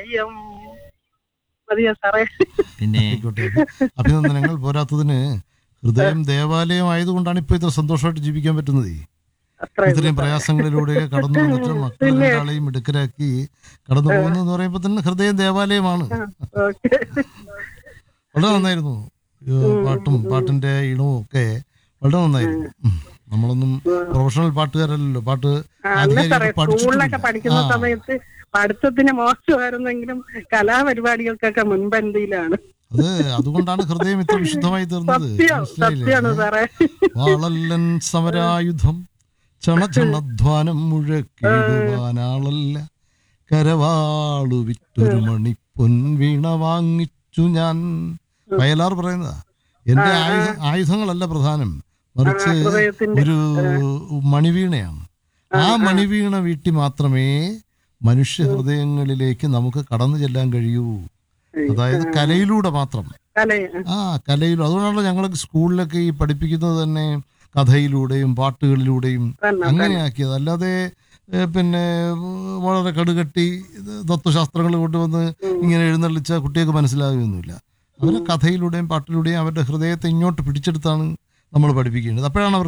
ഹൃദയം മതിയോ സാറേ പിന്നെ ആയിക്കോട്ടെ അഭിനന്ദനങ്ങൾ പോരാത്തതിന് ഹൃദയം ദേവാലയം ആയതുകൊണ്ടാണ് ഇപ്പൊ ഇത്ര സന്തോഷമായിട്ട് ജീവിക്കാൻ പറ്റുന്നത് അത്ര ഇത്രയും പ്രയാസങ്ങളിലൂടെ കടന്നു വന്നിട്ട് മക്കളെ രണ്ടാളെയും മിടുക്കരാക്കി കടന്നു പോകുന്നു എന്ന് പറയുമ്പോൾ തന്നെ ഹൃദയം ദേവാലയമാണ് ഓക്കെ വളരെ നന്നായിരുന്നു ഏഹ് പാട്ടും പാട്ടിന്റെ ഈണവും ഒക്കെ വളരെ നന്നായിരുന്നു ഉം. നമ്മളൊന്നും പ്രൊഫഷണൽ പാട്ടുകാരല്ലല്ലോ പാട്ട് അല്ല സാറേ ആധികാരികമായിട്ട് സ്കൂളിലൊക്കെ പഠിച്ചിട്ടില്ല പഠിക്കുന്ന ആ, സമയത്ത് പഠിത്തത്തിന് മോശമായിരുന്നെങ്കിലും കലാപരിപാടികൾക്കൊക്കെ മുൻപന്തിയിലാണ് അത് അതുകൊണ്ടാണ് ഹൃദയം ഇത്ര വിശുദ്ധമായി തീർന്നത് സത്യം സത്യമാണ് മനസ്സിലായില്ലേ സാറേ വാളല്ലൻ സമരായുധം ചണചണധ്വാനം മുഴക്കിടുവാനാളല്ല കരവാളു വിറ്റൊരു മണി പൊൻവീണ വാങ്ങിച്ചു ഞാൻ വയലാർ പറയുന്നതാ എന്റെ ആയുധ ആയുധങ്ങളല്ല പ്രധാനം മറിച്ച് ഹൃദയത്തിന്റെ ഒരു മണിവീണയാണ് ആ മണിവീണ വീട്ടി മാത്രമേ മനുഷ്യ ഹൃദയങ്ങളിലേക്ക് നമുക്ക് കടന്നു ചെല്ലാൻ കഴിയൂ അതായത് കലയിലൂടെ മാത്രം കല ആ കലയിലും അതുകൊണ്ടാണല്ലോ ഞങ്ങൾ സ്കൂളിലൊക്കെ ഈ പഠിപ്പിക്കുന്നത് തന്നെ കഥയിലൂടെയും പാട്ടുകളിലൂടെയും തന്നെ അങ്ങനെയാക്കിയത് അല്ലാതെ ഏ, പിന്നെ ഉം, വളരെ കടുകട്ടി ഇത് തത്വശാസ്ത്രങ്ങൾ കൊണ്ടുവന്ന് ഇങ്ങനെ എഴുന്നള്ളിച്ച കുട്ടികൾക്ക് മനസ്സിലാകുകയൊന്നുമില്ല അവരെ കഥയിലൂടെയും പാട്ടിലൂടെയും അവരുടെ ഹൃദയത്തെ ഇങ്ങോട്ട് പിടിച്ചെടുത്താണ് നമ്മൾ പഠിപ്പിക്കേണ്ടത് അപ്പോഴാണ് അവർ